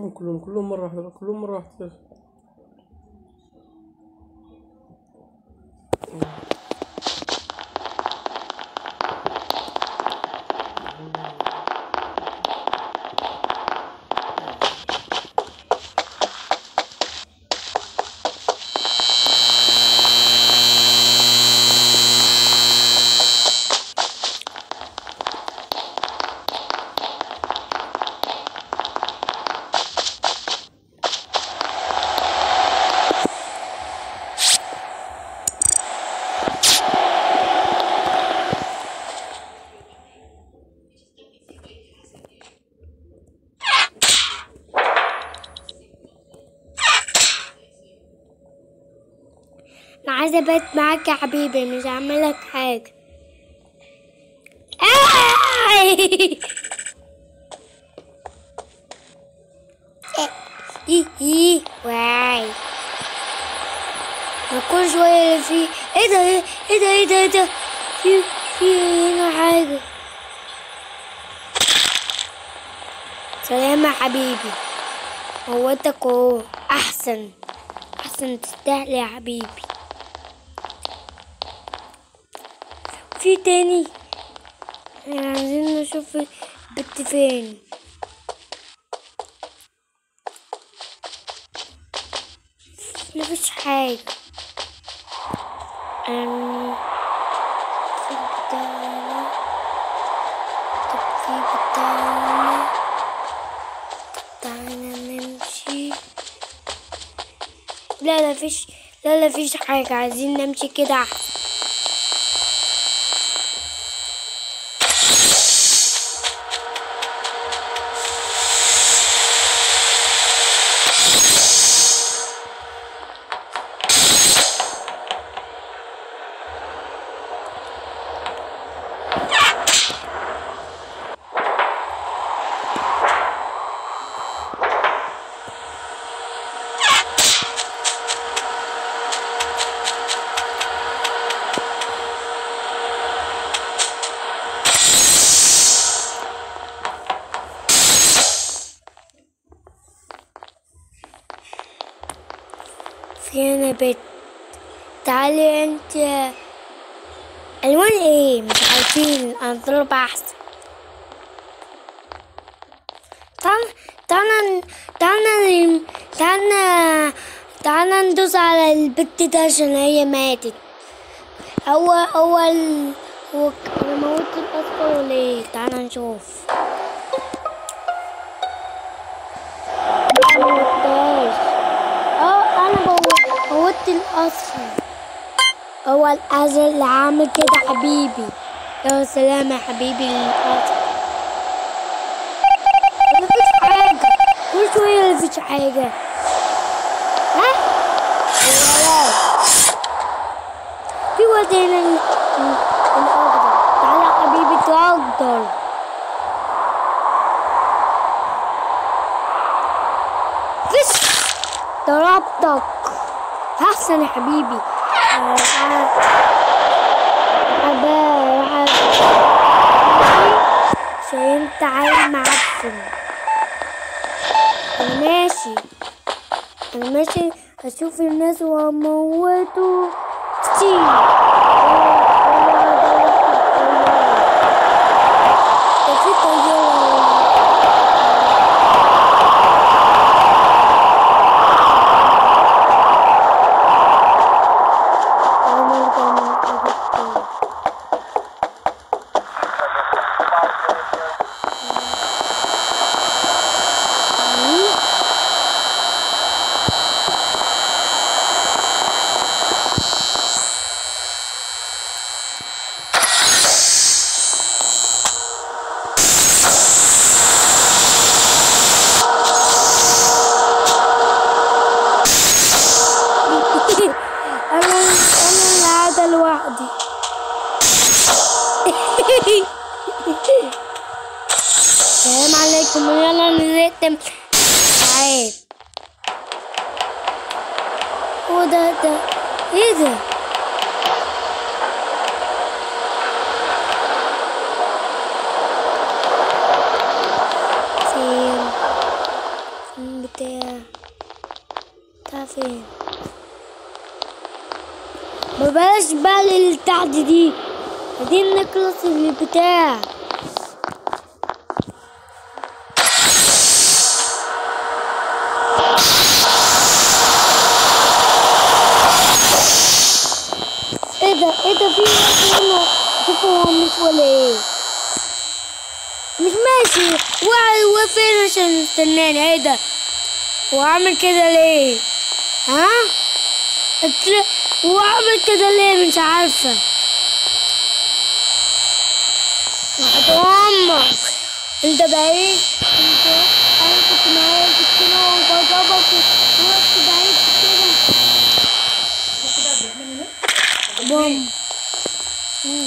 اشوفهم كلهم كلهم مرة واحدة كلهم مرة واحدة انا عايزه ابات معاك يا حبيبي مش هعمل لك حاجه آي! ايه ايه واي أنا كل شويه اللي فيه ايه ده ايه ايه ده ايه ده ايه ده في في هنا حاجه سلام يا حبيبي موتك اهو احسن احسن تستاهل يا حبيبي في تاني احنا عايزين نشوف البت فين مفيش حاجة أم، في بتاعنا طب في بتاعنا تعالى نمشي لا لا فيش لا لا فيش حاجة عايزين نمشي كده أحسن في هنا بيت تعالي انت الوان ايه مش عارفين انضرب احسن تعال تعال تعال تعال تعال ندوس على البت ده عشان هي ماتت هو هو ال... هو ك- انا موت الاصفر ولا ايه تعال نشوف ما موتهاش. اه انا بو- موتت الاصفر هو الازرق اللي عامل كده حبيبي يا سلام يا حبيبي الاصفر مفيش حاجة كل شوية مفيش حاجة ها؟ الولاد. في واد هنا ال- ال- الأخضر تعالى يا حبيبي تفضل فش ضربتك أحسن يا حبيبي آه، آه. مرحبا مرحبا عشان انت عيل معفن انا ماشي انا ماشي اشوف الناس واموته كتير ده في طيارة انا انا اللي قاعدة لوحدي السلام عليكم يلا نرتم تعال هو ده ده ايه ده فين وبلاش بقى اللي تحت دي عايزين نخلص البتاع ايه ده ايه ده في ناس هنا شوفوا هو مش ولا ايه مش ماشي وقع وفين عشان يستناني ايه ده هو عامل كده ليه ها اتر- هو عامل كده ليه مش عارفه وحد امك انت بعيد انت انا كنت معايا سكينه وغضبك ورحت بعيد كده بوم مم.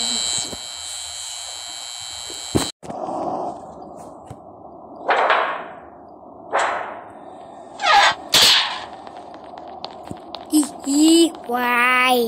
Hee hee, why?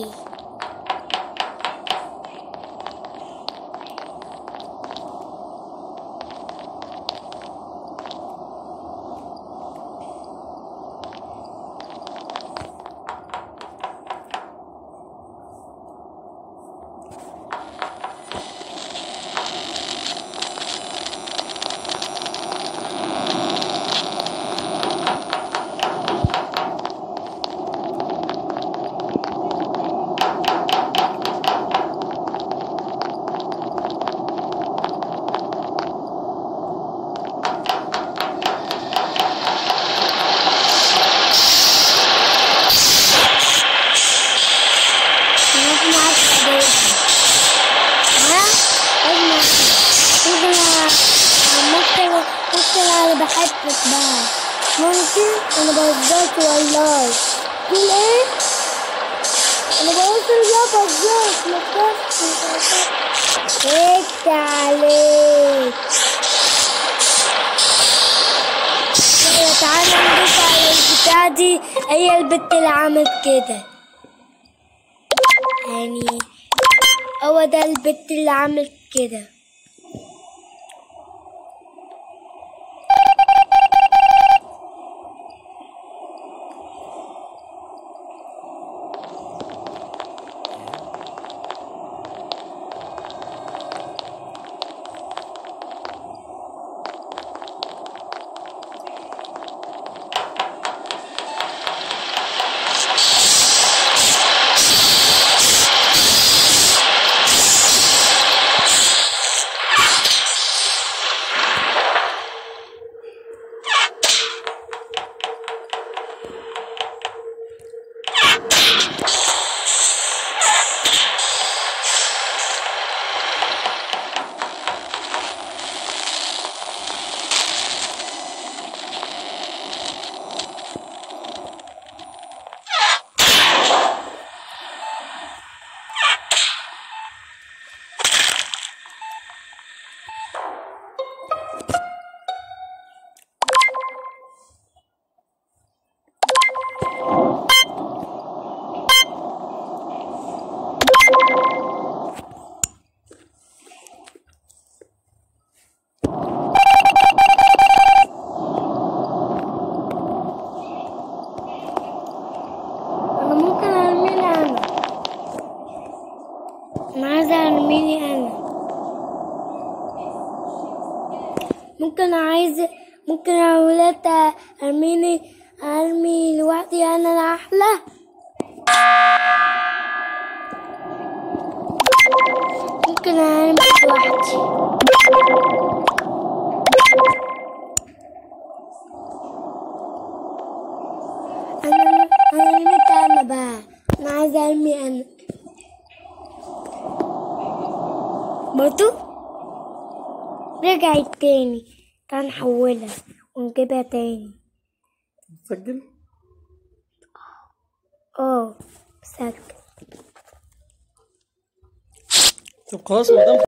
ممكن أعرف أدور. ها؟ اسمع. ممكن أ- ممكن ممكن أنا بحبك بقى ممكن أنا بهزرك والله تقول إيه؟ أنا بهزر يا بهزرك ما تخافش هيك عليك يلا تعالى ندوس على البتاع دي هي البت اللي عملت كده يعني هو ده البت اللي عملت كده انا ممكن ارميني انا انا عايزه ارميني انا ممكن عايزه ممكن يا ولاد ارميني ارمي لوحدي انا الاحلى ممكن ارمي لوحدي انا انا رميت انا بقى انا عايزه ارمي انا برضو رجعت تاني تعال نحولها ونجيبها تاني تسجل اه سك طب خلاص ما دام